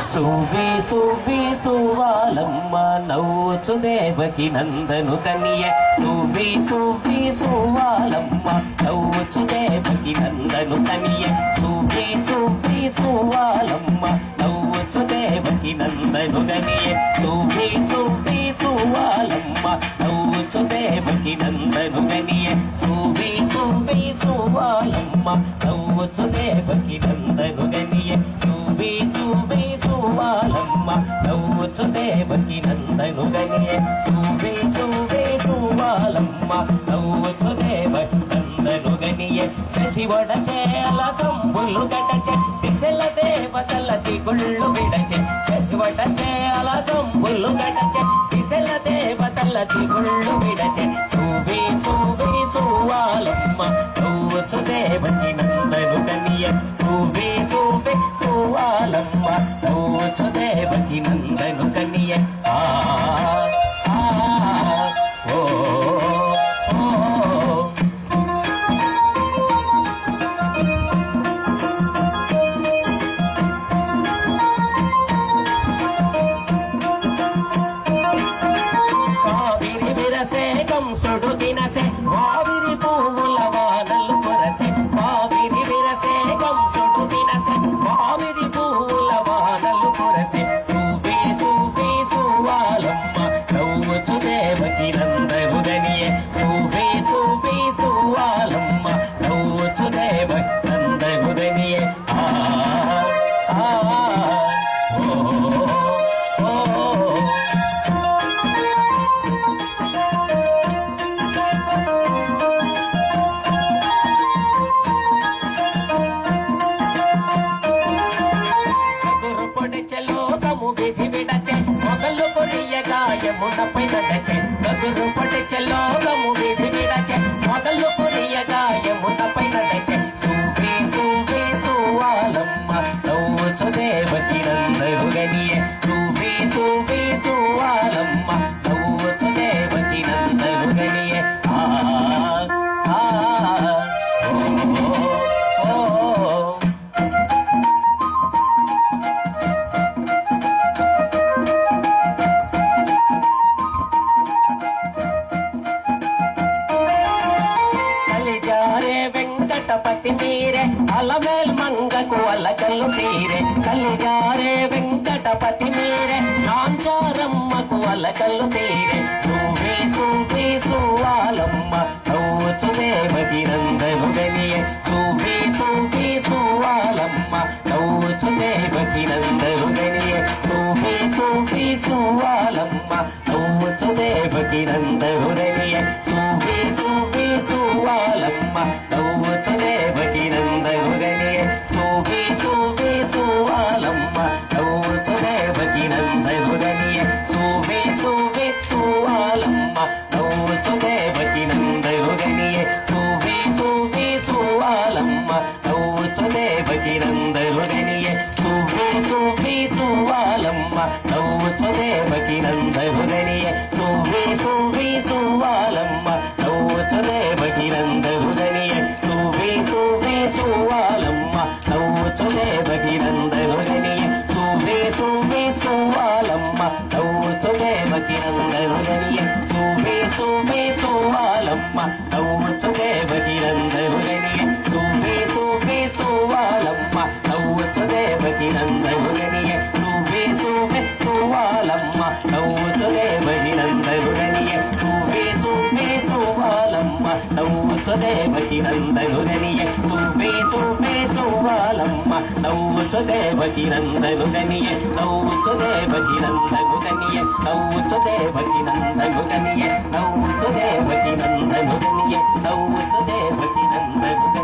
సువి సువి సువాలమ్మ నవ్వుచు దేవకి నందను కనియ సువి సువి సువాలమ్మ నవ్వుచు దేవకి నందను కనియ సువి సువి సువాలమ్మ నవ్వుచు దేవకి నందను కనియ సువి సువి సువాలమ్మ నవ్వుచు దేవకి నందను కనియ సువి సువి సువాలమ్మ నవ్వుచు దేవకి నందను కనియ సువి సువి సువాలమ్మ నవ్వుచు దేవకి నందను గనియ సువి సువి సువాలమ్మ నవ్వుచు దేవకి నందను గనియ శశివడ చేల సంబులు గడచే దిశల దేవతల చిగుళ్ళు విడచే శశివడ చేల సంబులు గడచే దిశల దేవతల చిగుళ్ళు విడచే సువి సువి సువాలమ్మ నవ్వుచు దేవకి నందను గనియ సువి సువి సువాలమ్మ నవ్వుచు దేవకి నందను కనియ ఆ ఆ, ఓ ఓ కావిరి విరసే కంసుడు తినసే కావిరి పువ్వుల వానలు కురసే కావిరి విరసే కంసుడు తినసే కావిరి పువ్వుల వానలు కురసే సూపి సూపి సువాలమ్మ నవ్వుచు దేవకి నందను గనియే సూపి సూపి సువాలమ్మ నవ్వుచు దేవకి నందను గనియే ఆ ఆ ఓ ఓ ఎగురు పొడిచె లోకము విధి విడచె మొగలు పొడియగా యమునపై నడచె ఎగురు పొడిచె లోకము విధి విడచె మొగలు పొడియగా యమునపై నడచె సూపి సూపి సువాలమ్మ నవ్వుచు దేవకి నందరు గనియే సూపి సూపి సువాలమ్మ నవ్వుచు దేవకి నందరు గనియే ఆ ఆ ఓ ఓ కలిజారే వెంకటపతి మీరే అలమేల్ మంగకు అలకల్లు తీరే కలిజారే వెంకటపతి మీరే నాంచారమ్మకు అలకల్లు తీరే సూవి సూవి సువాలమ్మ నవ్వుచు దేవకి నందను గనియే సూవి సూవి సువాలమ్మ నవ్వుచు దేవకి నందను గనియే సూవి సూవి సువాలమ్మ నవ్వుచు దేవకి నందను గనియే సూవి సూవి సువాలమ్మ నవ్వుచు దేవకి నందను గనియే సూవి సూవి సువాలమ్మ నవ్వుచు దేవకి నందను గనియే సూవి సూవి సువాలమ్మ నవ్వుచు దేవకి నందను గనియే సూవి సూవి సువాలమ్మ నవ్వుచు దేవకి నందను గనియే సూవి సూవి సువాలమ్మ నవ్వుచు దేవకి నందను గనియే సూవి సూవి సువాలమ్మ నవ్వుచు దేవకి నందను గనియే సూవి సూవి సువాలమ్మ నవ్వుచు దేవకి నందను గనియే సూవి సూవి సువాలమ్మ నవ్వుచు దేవకి నందను గనియే సూవి సూవి సువాలమ్మ నవ్వుచు దేవకి నందను గనియే సూవి సూవి సువాలమ్మ నవ్వుచు దేవకి నందను గనియే సూవి సూవి సువాలమ్మ నవ్వుచు దేవకి నందను గనియే సూవి సూవి సువాలమ్మ నవ్వుచు దేవకి నందను గనియే సూవి సూవి సువాలమ్మ నవ్వుచు దేవకి నందను గనియే నవ్వుచు దేవకి నందను గనియే నవ్వుచు దేవకి నందను గనియే నవ్వుచు దేవకి నందను గనియే నవ్వుచు దేవకి నందను గనియే